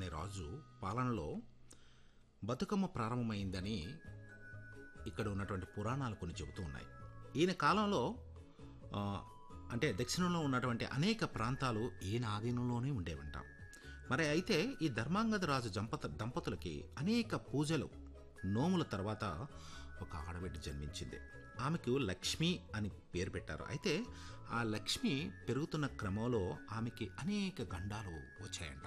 అనే రాజు పాలనలో బతుకమ్మ ప్రారంభమైందని ఇక్కడ ఉన్నటువంటి పురాణాలు కొన్ని చెబుతూ ఉన్నాయి ఈయన కాలంలో ఆ, అంటే దక్షిణంలో ఉన్నటువంటి అనేక ప్రాంతాలు ఈయన ఆధీనంలోనే ఉండేవంట మరి అయితే ఈ ధర్మాంగద రాజు దంపత దంపతులకి అనేక పూజలు నోముల తర్వాత ఒక ఆడబిడ్డ జన్మించింది ఆమెకు లక్ష్మి అని పేరు పెట్టారు అయితే ఆ లక్ష్మి పెరుగుతున్న క్రమంలో ఆమెకి అనేక గండాలు వచ్చాయంట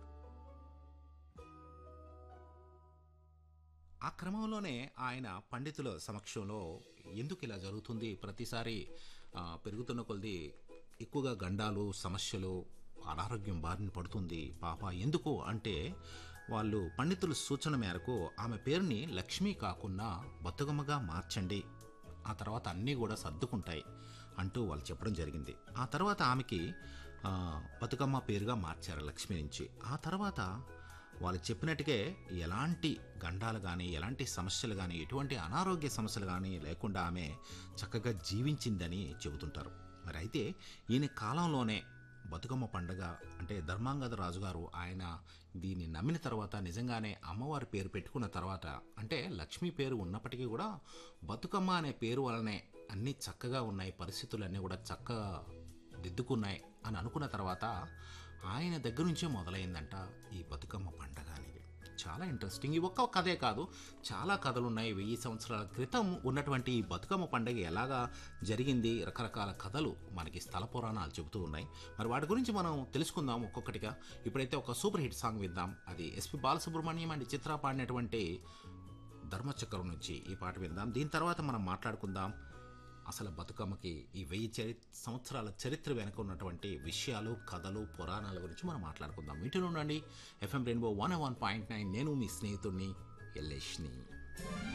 ఆ క్రమంలోనే ఆయన పండితుల సమక్షంలో ఎందుకు ఇలా జరుగుతుంది ప్రతిసారి ఆ, పెరుగుతున్న కొలది ఎక్కువగా గండాలు సమస్యలు అనారోగ్యం బారిన పడుతుంది పాప ఎందుకు అంటే వాళ్ళు పండితుల సూచన మేరకు ఆమె పేరుని లక్ష్మి కాకుండా బతుకమ్మగా మార్చండి ఆ తర్వాత అన్నీ కూడా సర్దుకుంటాయి అంటూ వాళ్ళు చెప్పడం జరిగింది ఆ తర్వాత ఆమెకి ఆ, బతుకమ్మ పేరుగా మార్చారు లక్ష్మి నుంచి ఆ తర్వాత వాళ్ళు చెప్పినట్టుగే ఎలాంటి గండాలు కానీ ఎలాంటి సమస్యలు కానీ ఎటువంటి అనారోగ్య సమస్యలు కానీ లేకుండా ఆమె చక్కగా జీవించిందని చెబుతుంటారు మరి అయితే ఈయన కాలంలోనే బతుకమ్మ పండుగ అంటే ధర్మాంగద రాజుగారు ఆయన దీన్ని నమ్మిన తర్వాత నిజంగానే అమ్మవారి పేరు పెట్టుకున్న తర్వాత అంటే లక్ష్మీ పేరు ఉన్నప్పటికీ కూడా బతుకమ్మ అనే పేరు వలనే అన్నీ చక్కగా ఉన్నాయి పరిస్థితులన్నీ కూడా చక్కగా దిద్దుకున్నాయి అని అనుకున్న తర్వాత ఆయన దగ్గర నుంచే మొదలైందంట ఈ బతుకమ్మ పండగ అనేది చాలా ఇంట్రెస్టింగ్ ఈ ఒక్క కథే కాదు చాలా కథలు ఉన్నాయి వెయ్యి సంవత్సరాల క్రితం ఉన్నటువంటి ఈ బతుకమ్మ పండగ ఎలాగా జరిగింది రకరకాల కథలు మనకి స్థల పురాణాలు చెబుతూ ఉన్నాయి మరి వాటి గురించి మనం తెలుసుకుందాం ఒక్కొక్కటిగా ఇప్పుడైతే ఒక సూపర్ హిట్ సాంగ్ విద్దాం అది ఎస్పి బాలసుబ్రహ్మణ్యం అండ్ చిత్ర పాడినటువంటి ధర్మచక్రం నుంచి ఈ పాట విందాం దీని తర్వాత మనం మాట్లాడుకుందాం అసలు బతుకమ్మకి ఈ వెయ్యి చరి సంవత్సరాల చరిత్ర వెనుక ఉన్నటువంటి విషయాలు కథలు పురాణాల గురించి మనం మాట్లాడుకుందాం వీటిలో ఉండండి FM rainbow one one point nine నేను మీ స్నేహితుడిని ఎల్లేష్ని